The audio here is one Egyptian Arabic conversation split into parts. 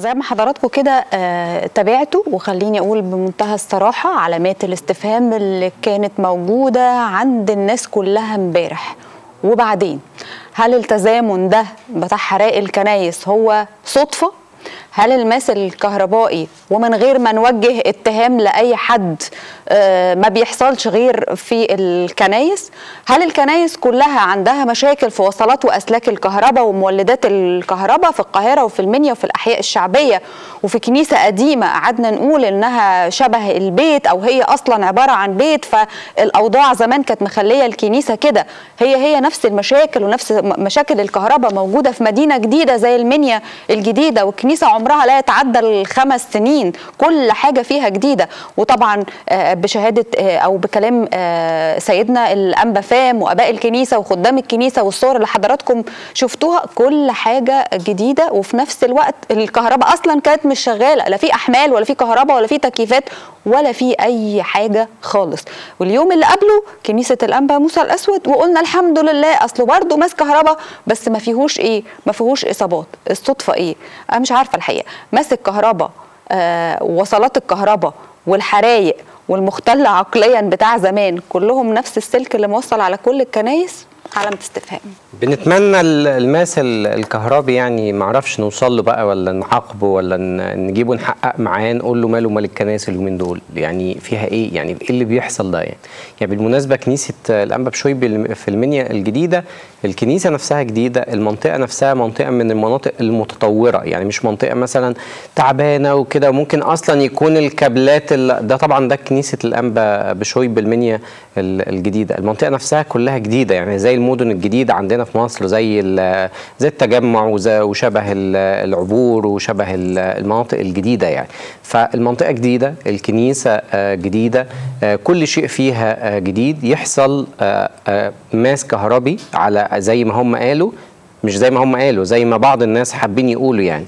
زي ما حضراتكم كده آه، تابعتوا وخليني اقول بمنتهى الصراحه علامات الاستفهام اللي كانت موجوده عند الناس كلها امبارح وبعدين هل التزامن ده بتاع حرائق الكنايس هو صدفه هل الماس الكهربائي ومن غير ما نوجه اتهام لاي حد آه، ما بيحصلش غير في الكنايس هل الكنايس كلها عندها مشاكل في وصلات واسلاك الكهرباء ومولدات الكهرباء في القاهره وفي المنيا وفي الاحياء الشعبيه وفي كنيسه قديمه قعدنا نقول انها شبه البيت او هي اصلا عباره عن بيت فالاوضاع زمان كانت مخليه الكنيسه كده هي هي نفس المشاكل ونفس مشاكل الكهرباء موجوده في مدينه جديده زي المنيا الجديده والكنيسه عمرها لا يتعدى الخمس سنين كل حاجه فيها جديده وطبعا آه، بشهاده آه، او بكلام آه، سيدنا الانبا فام واباء الكنيسه وخدام الكنيسه والصور اللي حضراتكم شفتوها كل حاجه جديده وفي نفس الوقت الكهرباء اصلا كانت مش شغاله لا في احمال ولا في كهرباء ولا في تكييفات ولا في اي حاجه خالص واليوم اللي قبله كنيسه الانبا موسى الاسود وقلنا الحمد لله اصله برضه ماس كهرباء بس ما فيهوش ايه ما فيهوش اصابات الصدفه ايه انا مش عارفه الحقيقه ماس الكهرباء آه وصلات الكهرباء والحرايق والمختل عقليا بتاع زمان كلهم نفس السلك اللي موصل على كل الكنايس علامه استفهام بنتمنى ال- الماس ال- الكهربي يعني ما اعرفش نوصل له بقى ولا نعاقبه ولا ن- نجيبه نحقق معاه نقول له ماله مال الكنائس اليومين دول يعني فيها ايه يعني ايه اللي بيحصل ده يعني يعني بالمناسبه كنيسه الانبا بشوي بال- في المنيا الجديده الكنيسه نفسها جديده المنطقه نفسها منطقه من المناطق المتطوره يعني مش منطقه مثلا تعبانه وكده ممكن اصلا يكون الكابلات ال- ده طبعا ده كنيسه الانبا بشوي بالمنيا ال- الجديده المنطقه نفسها كلها جديده يعني زي المدن الجديده عندنا في مصر زي ال- زي التجمع وزي- وشبه ال- العبور وشبه ال- المناطق الجديده يعني فالمنطقه جديده الكنيسه آه، جديده آه، كل شيء فيها آه، جديد يحصل آه، آه، ماس كهربي على زي ما هم قالوا مش زي ما هم قالوا زي ما بعض الناس حابين يقولوا يعني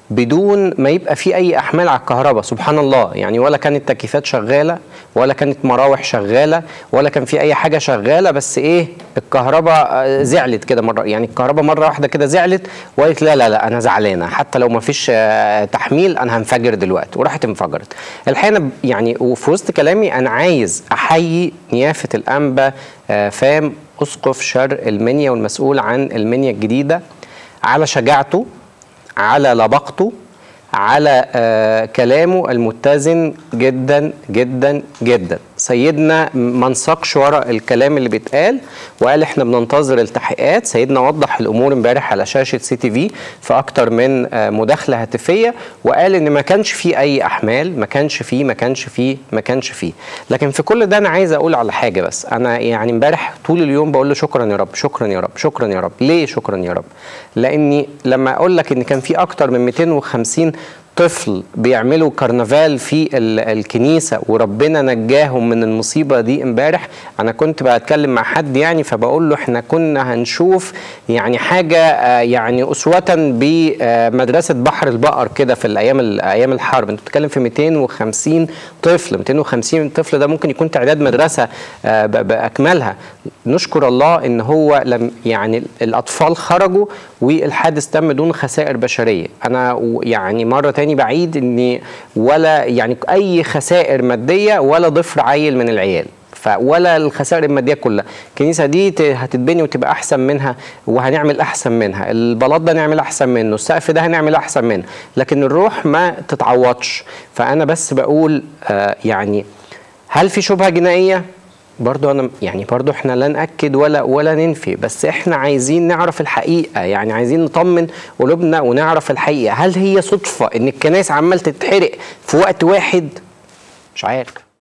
بدون ما يبقى في اي احمال على الكهرباء سبحان الله يعني ولا كانت تكييفات شغاله ولا كانت مراوح شغاله ولا كان في اي حاجه شغاله بس ايه الكهرباء آه، زعلت كده مره يعني الكهرباء مره واحده كده زعلت وقالت لا لا لا انا زعلانه حتى لو ما فيش آه، تحميل انا هنفجر دلوقتي وراحت انفجرت الحقيقه أنا ب- يعني وفي وسط كلامي انا عايز احيي نيافه الانبا آه، فام اسقف شرق المنيا والمسؤول عن المنيا الجديده على شجاعته على لبقته على آه كلامه المتزن جدا جدا جدا سيدنا ما انساقش ورا الكلام اللي بيتقال وقال احنا بننتظر التحقيقات سيدنا وضح الامور امبارح على شاشه سي تي في في اكتر من آه مداخله هاتفيه وقال ان ما كانش فيه اي احمال ما كانش فيه ما كانش فيه ما كانش فيه لكن في كل ده انا عايز اقول على حاجه بس انا يعني امبارح طول اليوم بقول له شكرا يا رب شكرا يا رب شكرا يا رب ليه شكرا يا رب لاني لما اقول لك ان كان في اكتر من 250 طفل بيعملوا كرنفال في ال- الكنيسه وربنا نجاهم من المصيبه دي امبارح انا كنت بتكلم مع حد يعني فبقول له احنا كنا هنشوف يعني حاجه آه، يعني اسوه بمدرسه بحر البقر كده في الايام ال- ايام الحرب انت بتتكلم في 250 طفل 250 طفل ده ممكن يكون تعداد مدرسه آه، ب- باكملها نشكر الله ان هو لم يعني الاطفال خرجوا والحادث تم دون خسائر بشريه انا و- يعني مره تاني بعيد ان ولا يعني اي خسائر ماديه ولا ضفر عيل من العيال ف ولا الخسائر الماديه كلها الكنيسه دي ت- هتتبني وتبقى احسن منها وهنعمل احسن منها البلاط ده نعمل احسن منه السقف ده هنعمل احسن منه لكن الروح ما تتعوضش فانا بس بقول آه يعني هل في شبهه جنائيه برضو انا يعني برضو احنا لا ناكد ولا ولا ننفي بس احنا عايزين نعرف الحقيقه يعني عايزين نطمن قلوبنا ونعرف الحقيقه هل هي صدفه ان الكنائس عمال تتحرق في وقت واحد مش عارف